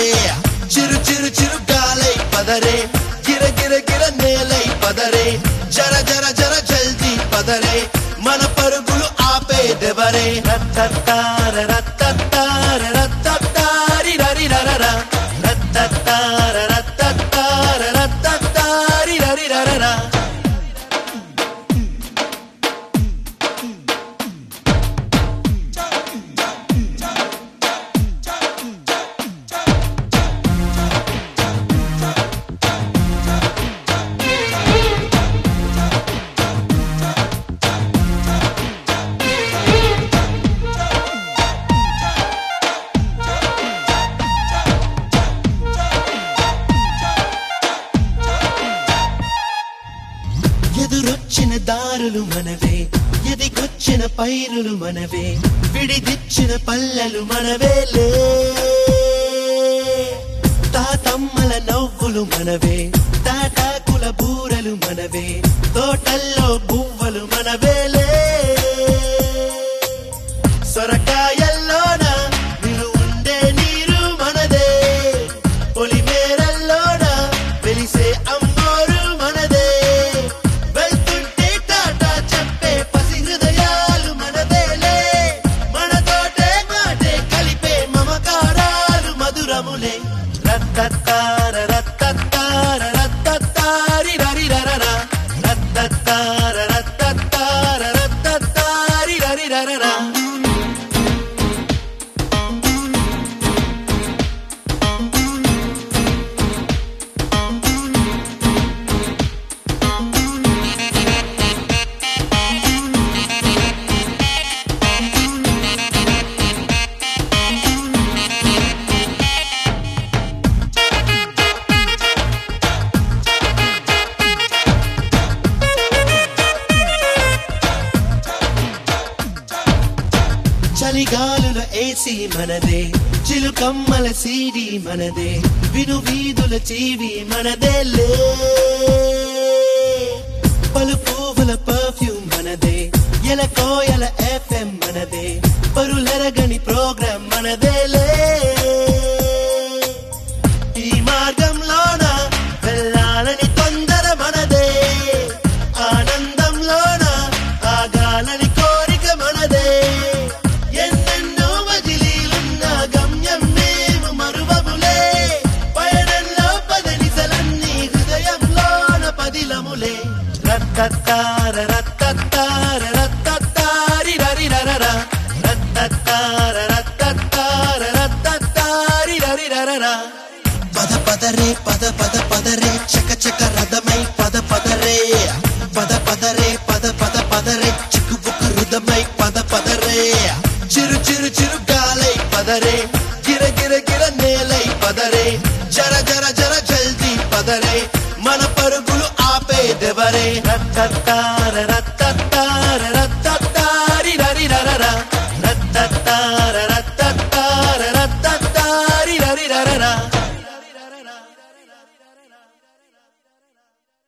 చిరు చిరు చిరు గాలై పదరే గిర గిర గిర నేలై పదరే జర జర జర జల్దీ పదరే మన పరుగులు ఆపేదెవరే రత్తత్తార రత్తత్తార రత్తత్తారి రరి రరర రత్తత్తార రత్తత్తార రత్తత్తారి రరి రరర ఎదురొచ్చిన దారులు మనవే ఎదిగొచ్చిన పైరులు మనవే విడిదిచ్చిన పల్లెలు మనవేలే తాతమ్మల నవ్వులు మనవే తాటాకుల బూరలు మనవే తోటల్లో బువ్వలు మనవేలే సొరకాయల్లోన నిలువుండే నీరు మనదే పొలిమేరల్లోన వెలిసే అమ్మోరు మనదే వెళ్తుంటే టాటా చెప్పే పసి హృదయాలు మనదేలే మనతోటే మాటే కలిపే మమకారాలు మధురములే రత్తత్తార రత్తత్తార రత్తత్తారి రరి రరర రత్తత్తార రత్తత్తార రత్తత్తారి రరి రరర చలిగాలుల ఏసీ మనదే చిలుకమ్మల సీడి మనదే విను వీధుల చీవి మనదేలే పలు పువ్వుల పర్ఫ్యూమ్ మనదే ఎల కోయల ఎఫ్ఎం మనదే పరులెరగని ప్రోగ్రాం మనదేలే ఈ మార్గంలోన వెళ్ళాలని తొందర మనదే ఆనందంలోన ఆగాలని కోరిక మనదే ఎన్నెన్నో మజిలీలున్న గమ్యం మేము మరువములే పయనంలో పదనిసలన్నీ హృదయంలోన పదిలములే రత్తత్తార రత్తత్తార రత్తత్తారి రరి రరర రత్తత్తార రత్తత్తార రత్తత్తారి రరి రరర పద పదరే పద పద పదరే చక చక రథమై పద పదరే పద పదరే పద పద పదరే చిక్కుబుక్కు రుదమై పద పదరే చిరు చిరు చిరు గాలై పదరే గిర గిర గిర నేలై పదరే జర జర జర జల్దీ పదరే మన పరుగులు ఆపేదెవరే రత్తత్తార రత్తత్తార రత్తత్తారి రరి రరర